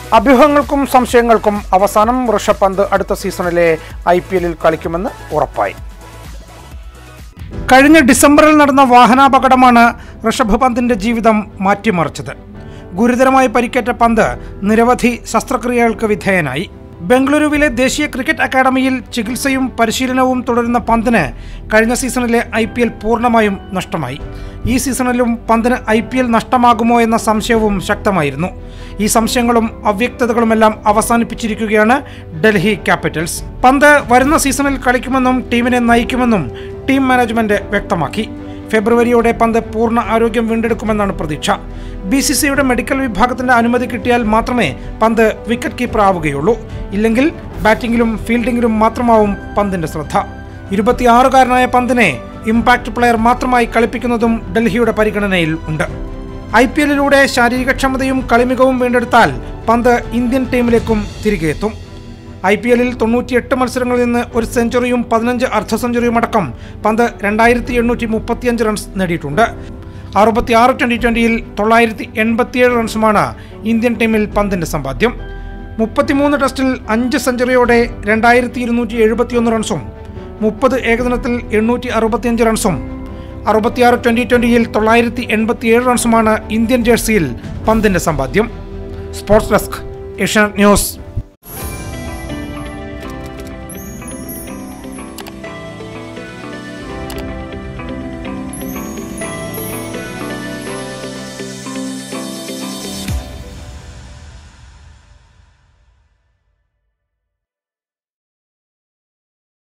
അഭ്യൂഹങ്ങൾക്കും സംശയങ്ങൾക്കും അവസാനം ഋഷഭ് പന്ത് അടുത്ത സീസണിലെ ഐ പി എല്ലിൽ കളിക്കുമെന്ന് ഉറപ്പായി കഴിഞ്ഞ ഡിസംബറിൽ നടന്ന വാഹനാപകടമാണ് ഋഷഭ് പന്തിന്റെ ജീവിതം മാറ്റിമറിച്ചത് ഗുരുതരമായി പരിക്കേറ്റ പന്ത് നിരവധി ശസ്ത്രക്രിയകൾക്ക് വിധേയനായി ബംഗളൂരുവിലെ ദേശീയ ക്രിക്കറ്റ് അക്കാദമിയിൽ ചികിത്സയും പരിശീലനവും തുടരുന്ന പന്തിന് കഴിഞ്ഞ സീസണിലെ ഐ പി എൽ പൂർണ്ണമായും നഷ്ടമായി ഈ സീസണിലും പന്തിന് ഐ പി എൽ നഷ്ടമാകുമോ എന്ന സംശയവും ശക്തമായിരുന്നു ഈ സംശയങ്ങളും അവ്യക്തതകളുമെല്ലാം അവസാനിപ്പിച്ചിരിക്കുകയാണ് ഡൽഹി ക്യാപിറ്റൽസ് പന്ത് വരുന്ന സീസണിൽ കളിക്കുമെന്നും ടീമിനെ നയിക്കുമെന്നും ടീം മാനേജ്മെന്റ് വ്യക്തമാക്കി ഫെബ്രുവരിയോടെ പന്ത് പൂർണ്ണ ആരോഗ്യം വീണ്ടെടുക്കുമെന്നാണ് പ്രതീക്ഷ ബി സി സിയുടെ മെഡിക്കൽ വിഭാഗത്തിന്റെ അനുമതി കിട്ടിയാൽ മാത്രമേ പന്ത് വിക്കറ്റ് കീപ്പർ ആവുകയുള്ളൂ ഇല്ലെങ്കിൽ ബാറ്റിംഗിലും ഫീൽഡിംഗിലും മാത്രമാവും പന്തിന്റെ ശ്രദ്ധ ഇരുപത്തിയാറുകാരനായ പന്തിനെ ഇമ്പാക്ട് പ്ലെയർ മാത്രമായി കളിപ്പിക്കുന്നതും ഡൽഹിയുടെ പരിഗണനയിൽ ഉണ്ട് ഐ പി എല്ലിലൂടെ ശാരീരികക്ഷമതയും കളിമികവും വീണ്ടെടുത്താൽ പന്ത് ഇന്ത്യൻ ടീമിലേക്കും തിരികെ എത്തും ഐ പി എല്ലിൽ തൊണ്ണൂറ്റിയെട്ട് മത്സരങ്ങളിൽ നിന്ന് ഒരു സെഞ്ചുറിയും പതിനഞ്ച് അർദ്ധ സെഞ്ചുറിയും അടക്കം പന്ത് രണ്ടായിരത്തി എണ്ണൂറ്റി മുപ്പത്തിയഞ്ച് റൺസ് നേടിയിട്ടുണ്ട് അറുപത്തിയാറ് ട്വൻ്റി ട്വൻ്റിയിൽ തൊള്ളായിരത്തി എൺപത്തിയേഴ് റൺസുമാണ് ഇന്ത്യൻ ടീമിൽ പന്തിൻ്റെ സമ്പാദ്യം മുപ്പത്തിമൂന്ന് ടെസ്റ്റിൽ അഞ്ച് സെഞ്ചുറിയോടെ രണ്ടായിരത്തി ഇരുന്നൂറ്റി എഴുപത്തിയൊന്ന് റൺസും മുപ്പത് ഏകദിനത്തിൽ എണ്ണൂറ്റി അറുപത്തിയഞ്ച് റൺസും അറുപത്തിയാറ് ട്വൻ്റി ട്വൻ്റിയിൽ തൊള്ളായിരത്തി എൺപത്തിയേഴ് റൺസുമാണ് ഇന്ത്യൻ ജേഴ്സിയിൽ പന്തിൻ്റെ സമ്പാദ്യം സ്പോർട്സ് ഡെസ്ക് ഏഷ്യാനെറ്റ് ന്യൂസ്